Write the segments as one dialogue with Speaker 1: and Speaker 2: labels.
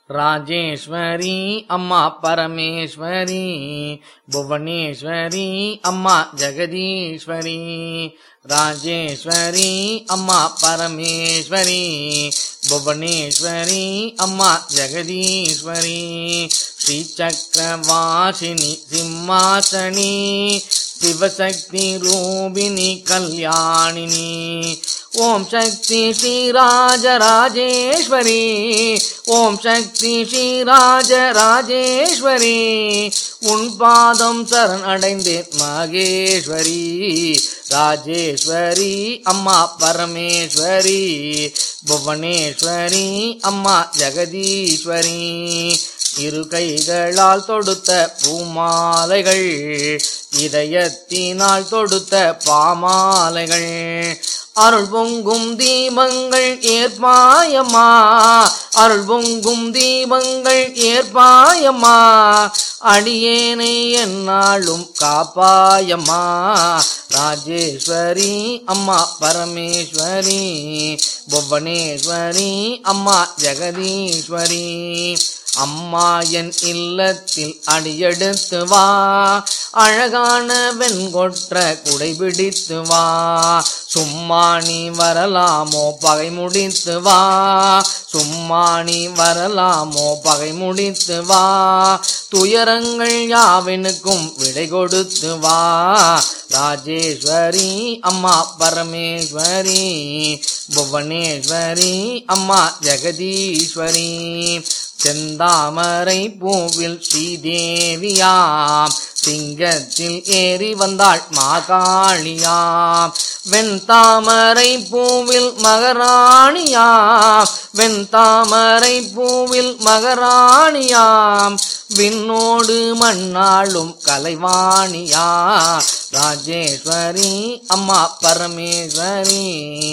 Speaker 1: ராஜேஸ்வரி அம்மா பரமேஸ்வரி புவனேஸ்வரி அம்மா ஜெகதீஸ்வரி ராஜேஸ்வரி அம்மா பரமேஸ்வரி புவனேஸ்வரி அம்மா ஜெகதீஸ்வரி ஸ்ரீசக்கரவாசினி சிம்மாசனி சிவசக்தி ரூபிணி கல்யாணினி ஓம் சக்தி ஸ்ரீராஜராஜேஸ்வரி ஓம் சக்தி ஸ்ரீராஜராஜேஸ்வரி உன் பாதம் சரண் அடைந்தேன் மகேஸ்வரி ராஜேஸ்வரி அம்மா பரமேஸ்வரி புவனேஸ்வரி அம்மா ஜெகதீஸ்வரி இரு கைகளால் தொடுத்த பூமாலைகள் இதயத்தினால் தொடுத்த பாமாலைகள் அருள் பொங்கும் தீபங்கள் ஏற்பாயம்மா அருள் பொங்கும் தீபங்கள் ஏற்பாயம்மா அடியேனை என்னாலும் காப்பாயம்மா ராஜேஸ்வரி அம்மா பரமேஸ்வரி புவனேஸ்வரி அம்மா ஜெகதீஸ்வரி அம்மா என் இல்லத்தில் அடியெடுத்து வா அழகான வெண்கொற்ற குடை பிடித்து வா சும்மா நீ வரலாமோ பகை முடித்து வா சும்மா நீ வரலாமோ பகை முடித்து வா துயரங்கள் யாவனுக்கும் விடை கொடுத்து வா ராஜேஸ்வரி அம்மா பரமேஸ்வரி புவனேஸ்வரி அம்மா ஜெகதீஸ்வரி செந்தாமரை பூவில் ஸ்ரீதேவியாம் சிங்கத்தில் ஏறி வந்தாள் மாகாளியாம் வெண்தாமரை பூவில் மகராணியாம் வெண்தாமரை பூவில் மகராணியாம் விண்ணோடு மண்ணாளும் கலைவாணியா ராஜேஸ்வரி அம்மா பரமேஸ்வரி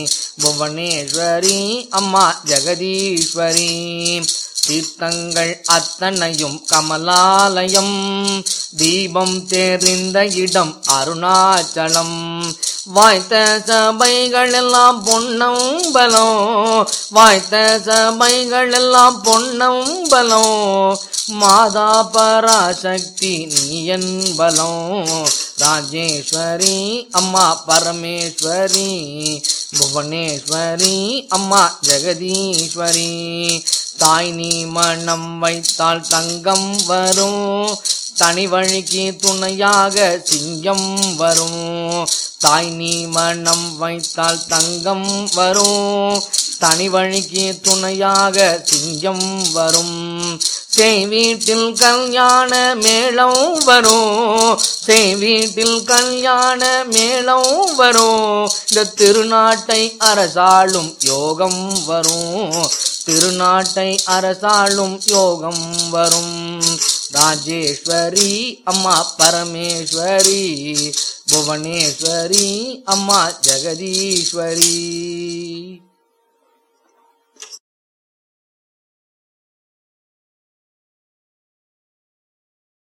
Speaker 1: புவனேஸ்வரி அம்மா ஜெகதீஸ்வரி தீர்த்தங்கள் அத்தனையும் கமலாலயம் தீபம் தெரிந்த இடம் அருணாச்சலம் வாய்த்த சபைகள் எல்லாம் பொன்னம்பலம் வாய்த்த சபைகள் எல்லாம் பொன்னம்பலம் மாதா பராசக்தி நீ என்பலம் ராஜேஸ்வரி அம்மா பரமேஸ்வரி புவனேஸ்வரி அம்மா ஜெகதீஸ்வரி தாய் நீ மனம் வைத்தால் தங்கம் வரும் தனி வழிக்கு துணையாக சிங்கம் வரும் தாய் நீ மனம் வைத்தால் தங்கம் வரும் தனி வழிக்கு துணையாக சிங்கம் வரும் செய் வீட்டில் கல்யாண மேளம் வரும் செய் வீட்டில் கல்யாண மேளம் வரும் இந்த திருநாட்டை அரசாளும் யோகம் வரும் திருநாட்டை அரசாளும் யோகம் வரும் ராஜேஸ்வரி அம்மா பரமேஸ்வரி புவனேஸ்வரி அம்மா ஜெகதீஸ்வரி